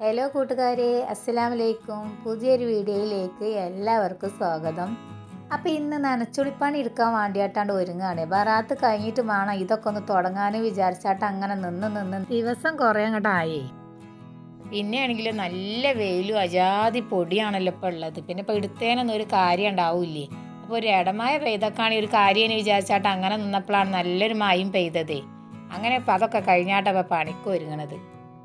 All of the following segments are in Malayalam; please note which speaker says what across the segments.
Speaker 1: ഹലോ കൂട്ടുകാരെ അസ്സലാമലൈക്കും പുതിയൊരു വീഡിയോയിലേക്ക് എല്ലാവർക്കും സ്വാഗതം അപ്പോൾ ഇന്ന് നനച്ചുളിപ്പണി എടുക്കാൻ വേണ്ടിയിട്ടാണ്ട് ഒരുങ്ങുകയാണ് ബറാത്ത് കഴിഞ്ഞിട്ട് വേണം ഇതൊക്കെ ഒന്ന് തുടങ്ങാൻ വിചാരിച്ചാട്ട് അങ്ങനെ നിന്ന് നിന്ന് ദിവസം കുറേ അങ്ങോട്ടായി പിന്നെയാണെങ്കിൽ നല്ല വെയിലും അജാതി പൊടിയാണല്ലോ ഇപ്പോൾ ഉള്ളത് പിന്നെ ഇപ്പോൾ എടുത്തേനൊന്നും ഒരു കാര്യം ഉണ്ടാവില്ലേ അപ്പോൾ ഒരു ഇടമായ പെയ്തൊക്കെയാണ് ഒരു കാര്യം വിചാരിച്ചാട്ട് അങ്ങനെ നിന്നപ്പോഴാണ് നല്ലൊരു മയും പെയ്തതേ അങ്ങനെ ഇപ്പം അതൊക്കെ കഴിഞ്ഞാട്ടപ്പോൾ പണിക്ക് ഒരുങ്ങണത്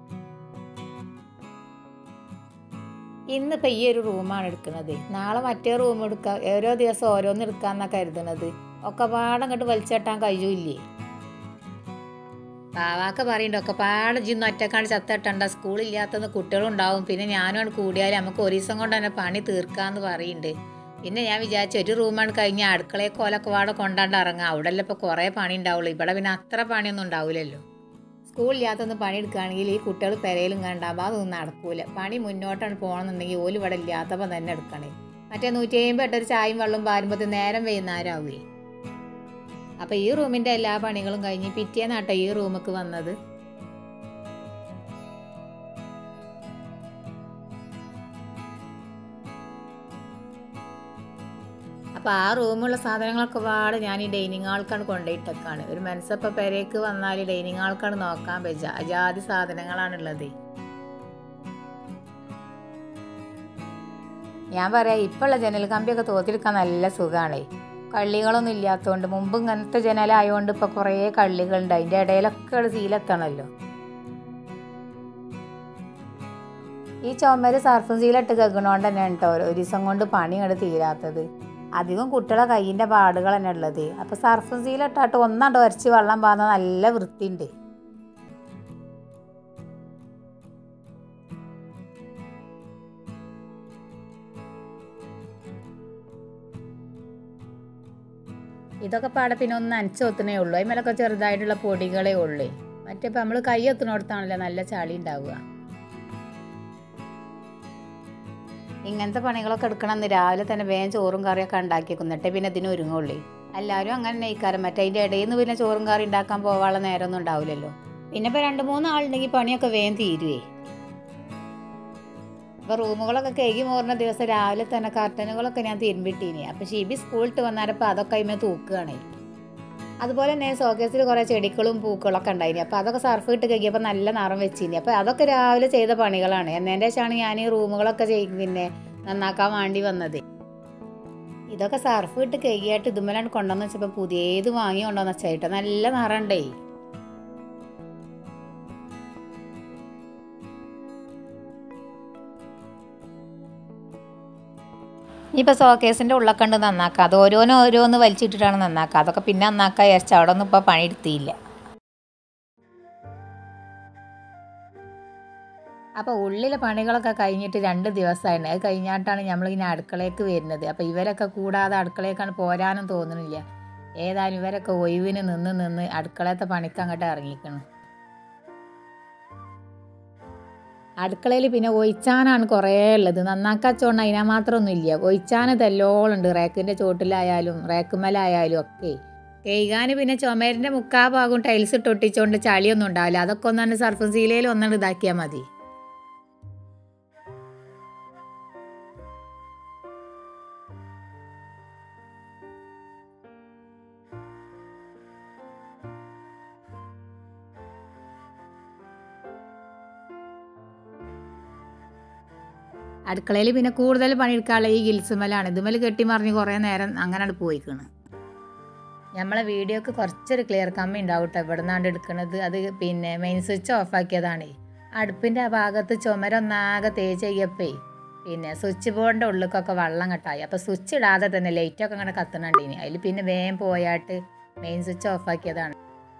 Speaker 1: ഇന്നിപ്പോൾ ഈ ഒരു റൂമാണ് എടുക്കുന്നത് നാളെ മറ്റേ റൂം എടുക്കുക ഓരോ ദിവസം ഓരോന്ന് എടുക്കാമെന്നാണ് കരുതുന്നത് ഒക്കെ പാടം അങ്ങോട്ട് വലിച്ചെട്ടാൻ കഴിയൂല്ലേ പാവാക്ക പറയുന്നുണ്ട് ഒക്കെ പാടെ ജിന്ന് ഒറ്റക്കാണ് ചത്തട്ടണ്ട സ്കൂളില്ലാത്തത് കുട്ടികളുണ്ടാവും പിന്നെ ഞാനും കൂടിയാൽ നമുക്ക് ഒരു ദിവസം കൊണ്ട് തന്നെ പണി തീർക്കാമെന്ന് പറയുന്നുണ്ട് പിന്നെ ഞാൻ വിചാരിച്ചു ഒരു റൂമാണ് കഴിഞ്ഞ് അടുക്കളയെ കോലൊക്കെ പാടെ കൊണ്ടാണ്ട് ഇറങ്ങാം അവിടെ അല്ല ഇപ്പോൾ കുറേ പണി ഉണ്ടാവുള്ളൂ ഇവിടെ പിന്നെ അത്ര പണിയൊന്നും ഉണ്ടാവില്ലല്ലോ സ്കൂളില്ലാത്തൊന്ന് പണി എടുക്കുകയാണെങ്കിൽ ഈ കുട്ടികൾ പെരയിലും കണ്ടാകുമ്പോൾ അതൊന്നും നടക്കൂല പണി മുന്നോട്ടാണ് പോകണമെന്നുണ്ടെങ്കിൽ ഓല് ഇവിടെ ഇല്ലാത്തപ്പോൾ തന്നെ എടുക്കണേ മറ്റേ നൂറ്റി അമ്പത് എട്ടൊരു ചായയും വെള്ളം പാരുമ്പോൾ നേരം വൈകുന്നേരമാവേ അപ്പോൾ ഈ റൂമിൻ്റെ എല്ലാ പണികളും കഴിഞ്ഞ് പിറ്റേന്നാട്ടോ ഈ റൂമിക്ക് വന്നത് അപ്പോൾ ആ റൂമുള്ള സാധനങ്ങളൊക്കെ പാട് ഞാൻ ഈ ഡൈനിങ് ഹാൾക്കാണ് കൊണ്ടുപോയിട്ടൊക്കെയാണ് ഒരു മനസ്സപ്പം പെരേക്ക് വന്നാൽ ഡൈനിങ് ഹാൾക്കാണ് നോക്കാൻ പറ്റുക അജാതി സാധനങ്ങളാണുള്ളത് ഞാൻ പറയാം ഇപ്പോഴുള്ള ജനൽ കമ്പിയൊക്കെ തോത്തിരിക്കാൻ നല്ല സുഖമാണ് കള്ളികളൊന്നും ഇല്ലാത്തതുകൊണ്ട് മുമ്പ് ഇങ്ങനത്തെ ജനലായതുകൊണ്ട് ഇപ്പോൾ കുറേ കള്ളികളുണ്ട് അതിൻ്റെ ഇടയിലൊക്കെ സീലെത്തണമല്ലോ ഈ ചുമര് സർഫും സീലിട്ട് കേൾക്കണോണ്ട് തന്നെ കേട്ടോ ഒരു ദിവസം കൊണ്ട് പണി അങ്ങോട്ട് തീരാത്തത് അധികം കുട്ടികളെ കയ്യിൻ്റെ പാടുകൾ തന്നെ ഉള്ളത് അപ്പോൾ സർഫും സീലിട്ടാട്ട് ഒന്നാണ്ട് ഉരച്ച് വെള്ളം പാകുന്ന നല്ല വൃത്തിയുണ്ട് ഇതൊക്കെ പാടെ പിന്നെ ഒന്ന് നനച്ച് ഒത്തണേ ഉള്ളൂ അതിമേലൊക്കെ ചെറുതായിട്ടുള്ള പൊടികളേ ഉള്ളൂ മറ്റേ ഇപ്പം നമ്മൾ കൈ എത്തുന്നിടത്താണല്ലോ നല്ല ചളി ഉണ്ടാവുക ഇങ്ങനത്തെ പണികളൊക്കെ എടുക്കണമെന്ന് രാവിലെ തന്നെ വേഗം ചോറും കറിയൊക്കെ ഉണ്ടാക്കി എന്നിട്ടേ പിന്നെ ഇതിന് ഒരുങ്ങുള്ളൂ എല്ലാവരും അങ്ങനെ നെയ്ക്കാരം മറ്റേ അതിൻ്റെ ഇടയിൽ നിന്ന് പിന്നെ ചോറും കറി ഉണ്ടാക്കാൻ പോകാനുള്ള നേരമൊന്നും ഉണ്ടാവില്ലല്ലോ പിന്നെ ഇപ്പോൾ രണ്ട് മൂന്ന് ആളുണ്ടെങ്കിൽ പണിയൊക്കെ വേഗം തീരുവേ അപ്പോൾ റൂമുകളൊക്കെ കേകി മോറുന്ന ദിവസം രാവിലെ തന്നെ കർട്ടനുകളൊക്കെ ഞാൻ തിരുമ്പിട്ടീനി അപ്പോൾ ഷിബി സ്കൂളിട്ട് വന്നാലപ്പോൾ അതൊക്കെ അതിമേ തൂക്കുകയാണേ അതുപോലെ തന്നെ സോക്കേസിൽ കുറേ ചെടികളും പൂക്കളൊക്കെ ഉണ്ടായിനി അപ്പോൾ അതൊക്കെ സർഫ് ഇട്ട് കഴിയപ്പോൾ നല്ല നിറം വെച്ചിനി അപ്പോൾ അതൊക്കെ രാവിലെ ചെയ്ത പണികളാണ് എന്നതിൻ്റെ ശേഷമാണ് ഞാൻ ഈ റൂമുകളൊക്കെ ചെയ്യും പിന്നെ നന്നാക്കാൻ വേണ്ടി വന്നത് ഇതൊക്കെ സർഫ് ഇട്ട് കഴുകിയായിട്ട് ഇതുമ്മലാണ് കൊണ്ടുവന്ന് വെച്ചപ്പോൾ പുതിയത് വാങ്ങി കൊണ്ടുവന്ന് വെച്ചായിട്ട് നല്ല നിറണ്ടേ ഇനിയിപ്പോൾ സോക്കേസിൻ്റെ ഉള്ളൊക്കെ ഉണ്ട് നന്നാക്കുക അത് ഓരോന്ന് ഓരോന്ന് വലിച്ചിട്ടിട്ടാണ് നന്നാക്കുക അതൊക്കെ പിന്നെ നന്നാക്കുക വിചാരിച്ചു അവിടെ ഒന്നും ഇപ്പോൾ പണിയെടുത്തിയില്ല അപ്പോൾ ഉള്ളിലെ പണികളൊക്കെ കഴിഞ്ഞിട്ട് രണ്ട് ദിവസമായിരുന്നു അത് കഴിഞ്ഞാട്ടാണ് നമ്മളിങ്ങനെ അടുക്കളയ്ക്ക് വരുന്നത് അപ്പോൾ ഇവരൊക്കെ കൂടാതെ അടുക്കളയേക്കാണ് പോരാനും തോന്നുന്നില്ല ഏതായാലും ഇവരൊക്കെ ഒഴിവിന് നിന്ന് നിന്ന് അടുക്കളയത്തെ പണിക്ക് അങ്ങോട്ട് ഇറങ്ങിക്കണം അടുക്കളയിൽ പിന്നെ ഒഴിച്ചാനാണ് കുറേ ഉള്ളത് നന്നാക്കാച്ചോണ്ട് അതിനാ മാത്രമൊന്നും ഇല്ല ഒഴിച്ചാൻ തെല്ലോളുണ്ട് റേക്കിൻ്റെ ചോട്ടിലായാലും റേക്കുമലായാലും ഒക്കെ കെയ്കാൻ പിന്നെ ചുമരിൻ്റെ മുക്കാ ഭാഗം ടൈൽസ് ഇട്ട് ഒട്ടിച്ചുകൊണ്ട് ചളിയൊന്നും ഉണ്ടാവില്ല അതൊക്കെ ഒന്നാണ് സർഫും സീലയിൽ ഒന്നാണ് ഇതാക്കിയാൽ മതി അടുക്കളയിൽ പിന്നെ കൂടുതൽ പണിയെടുക്കാനുള്ള ഈ ഗിൽസുമലാണ് ഇതുമൽ കെട്ടി മറിഞ്ഞ് കുറേ നേരം അങ്ങനെ പോയിക്കണ് നമ്മളെ വീഡിയോക്ക് കുറച്ചൊരു ക്ലിയർ കമ്മി ഉണ്ടാവും കേട്ടോ ഇവിടെ നിന്നാണ്ട് എടുക്കുന്നത് അത് പിന്നെ മെയിൻ സ്വിച്ച് ഓഫ് ആക്കിയതാണ് അടുപ്പിൻ്റെ ആ ഭാഗത്ത് ചുമരൊന്നാകെ തേച്ച് ചെയ്യപ്പേ പിന്നെ സ്വിച്ച് ബോർഡിൻ്റെ ഉള്ളിലേക്കൊക്കെ വെള്ളം കെട്ടായി അപ്പോൾ സ്വിച്ച് ഇടാതെ തന്നെ ലൈറ്റൊക്കെ അങ്ങനെ കത്തണുണ്ടീനി അതിൽ പിന്നെ വേഗം പോയാട്ട് മെയിൻ സ്വിച്ച് ഓഫ് ആക്കിയതാണ്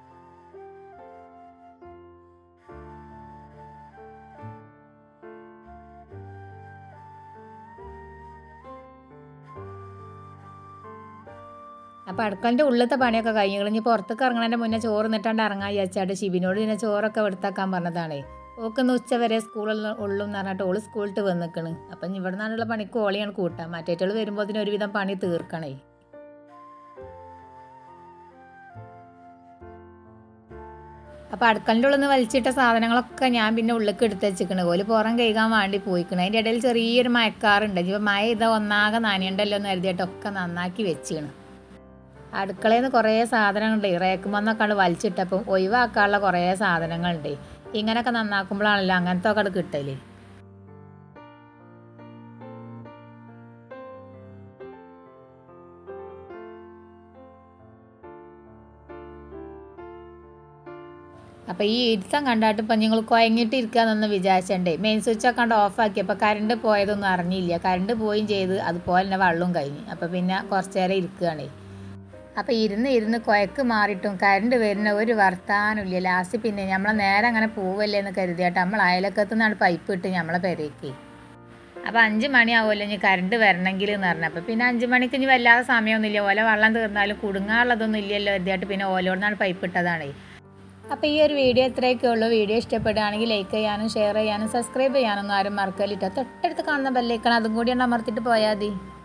Speaker 1: അപ്പോൾ അടുക്കളൻ്റെ ഉള്ളിലത്തെ പണിയൊക്കെ കഴിഞ്ഞു കഴിഞ്ഞ് പുറത്തേക്ക് ഇറങ്ങണതിൻ്റെ മുന്നേ ചോറ് നിട്ടാണ്ട് ഇറങ്ങാൻ വിചാരിച്ചാട്ട് ഷിബിനോട് പിന്നെ ചോറൊക്കെ എടുത്താക്കാൻ പറഞ്ഞതാണ് ഓക്കൊന്ന് ഉച്ച വരെ സ്കൂളിൽ ഉള്ളൂ എന്ന് പറഞ്ഞിട്ട് ഓള് സ്കൂളിട്ട് വന്നിക്കണ് അപ്പം ഇവിടെ നിന്നുള്ള പണിക്ക് ഓളിയാണ് കൂട്ടാം മറ്റേറ്റോള് വരുമ്പോൾ അതിന് ഒരുവിധം പണി തീർക്കണേ അപ്പോൾ അടുക്കളൻ്റെ ഉള്ളിൽ നിന്ന് വലിച്ചിട്ട സാധനങ്ങളൊക്കെ ഞാൻ പിന്നെ ഉള്ളിലേക്ക് എടുത്ത് വെച്ചിക്കണ് ഓല് പുറം കഴുകാൻ വേണ്ടി പോയിക്കണ് അതിൻ്റെ ഇടയിൽ ചെറിയൊരു മയക്കാറുണ്ട് ഇപ്പോൾ മഴ ഇതാ ഒന്നാകെ നനയണ്ടല്ലോ എന്ന് കരുതിയിട്ടൊക്കെ നന്നാക്കി വെച്ചിക്കണ് അടുക്കളയിൽ നിന്ന് കുറേ സാധനങ്ങളുണ്ട് റേക്കുമെന്നൊക്കെ ആണ് വലിച്ചിട്ടപ്പം ഒഴിവാക്കാനുള്ള കുറേ സാധനങ്ങളുണ്ട് ഇങ്ങനെയൊക്കെ നന്നാക്കുമ്പോഴാണല്ലോ അങ്ങനത്തെ ഒക്കെ കിട്ടല് അപ്പോൾ ഈ ഇരുത്തം കണ്ടാട്ട് ഇപ്പം നിങ്ങൾ കുഴങ്ങിയിട്ട് ഇരിക്കാന്നൊന്ന് വിചാരിച്ചണ്ടേ മെയിൻ സ്വിച്ച് ഒക്കെ കണ്ട് ഓഫാക്കി അപ്പോൾ കറണ്ട് പോയതൊന്നും അറിഞ്ഞില്ല കറണ്ട് പോയും ചെയ്ത് അതുപോലെ തന്നെ വെള്ളവും കഴിഞ്ഞ് അപ്പോൾ പിന്നെ കുറച്ച് നേരം ഇരിക്കുകയാണ് അപ്പോൾ ഇരുന്ന് ഇരുന്ന് കുഴക്ക് മാറിയിട്ടും കറണ്ട് വരുന്ന ഒരു വർത്താനമില്ല ലാസ്റ്റ് പിന്നെ നമ്മളെ നേരെ അങ്ങനെ പോവല്ലേ എന്ന് കരുതിയാട്ട് നമ്മൾ അയലക്കത്തു നിന്നാണ് പൈപ്പ് ഇട്ട് നമ്മളെ പെരേക്ക് അപ്പോൾ അഞ്ച് മണിയാവുമല്ലോ ഇനി കറണ്ട് വരണമെങ്കിൽ എന്ന് പറഞ്ഞപ്പോൾ പിന്നെ അഞ്ച് മണിക്ക് ഇനി വല്ലാതെ സമയമൊന്നുമില്ല ഓല വെള്ളം തീർന്നാലും കുടുങ്ങാനുള്ളതൊന്നും ഇല്ലല്ലോ കരുതിയാട്ട് പിന്നെ ഓലോടുന്നാണ് പൈപ്പ് ഇട്ടതാണ് അപ്പോൾ ഈ ഒരു വീഡിയോ ഇത്രയൊക്കെ ഉള്ളൂ വീഡിയോ ഇഷ്ടപ്പെടുകയാണെങ്കിൽ ലൈക്ക് ചെയ്യാനും ഷെയർ ചെയ്യാനും സബ്സ്ക്രൈബ് ചെയ്യാനൊന്നും ആരും മറക്കലിട്ടോ തൊട്ടടുത്ത് കാണുന്ന ബെല്ലൈക്കണം അതും കൂടി ഒന്ന് അമർത്തിയിട്ട് പോയാൽ മതി